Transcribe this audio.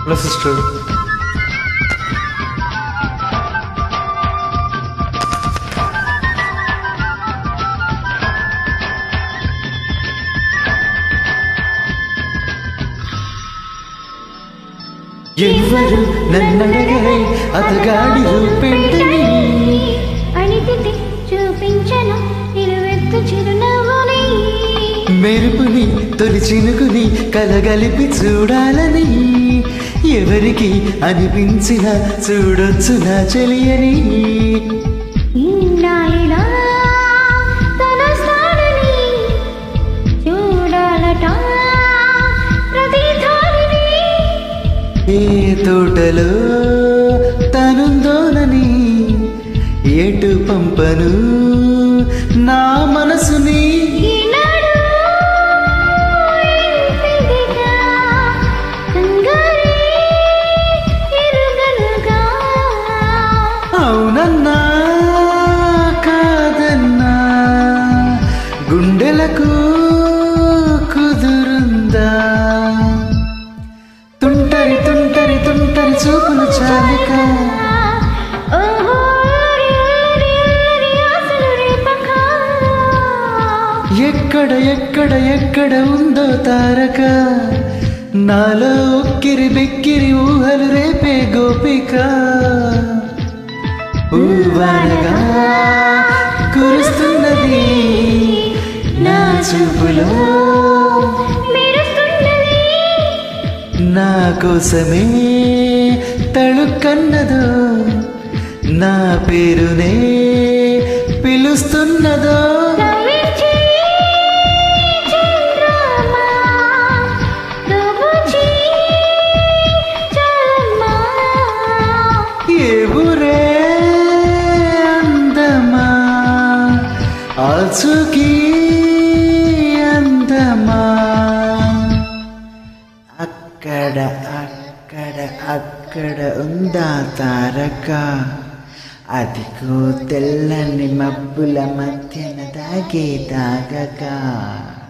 hello sister ఎవ్వరు నన్నడగరే అతగాడి రూపెంటని అడిగితే చూపించను నిలువెత్తు చిరునవ్వుని మెరుపుని తొలి చినుకుని కలగలిపి చూడాలని ఎవరికి అనిపించిన చూడొచ్చు నా చెలియని ఇన్నాళ్ళిలా తన స్థానని చూడాలట ప్రతి దారిని ఏ తోటలో తనుందోనని ఎటు పంపను నా మనసుని ఈనాడు ఇంతిదిగా కంగారే ఎరుగనుగా అవునన్నా కాదన్నా గుండెలకు కుదురుందా తుంటరి తుంటరి తుంటరి చూపులు చాలిక ఓహో రి రి రి ఆశలు రేపక ఎక్కడ ఎక్కడ ఎక్కడ ఉందో తారక నాలో ఉక్కిరి బిక్కిరి ఊహలు రేపే గోపిక ఊవానగా కురుస్తున్నది నా చూపులో మెరుస్తున్నది నా కోసమే తళుక్కన్నదో నా పేరునే పిలుస్తున్నదో నవ్వించి చంద్రమా దోబుచి చలమా ఏ ఊరే అందమా ఆల్చుకి అందమా అక్కడ అక్కడ అక్కడ ఉందా తారక అదిగో తెల్లని మబ్బుల మధ్యన దాగే తాగక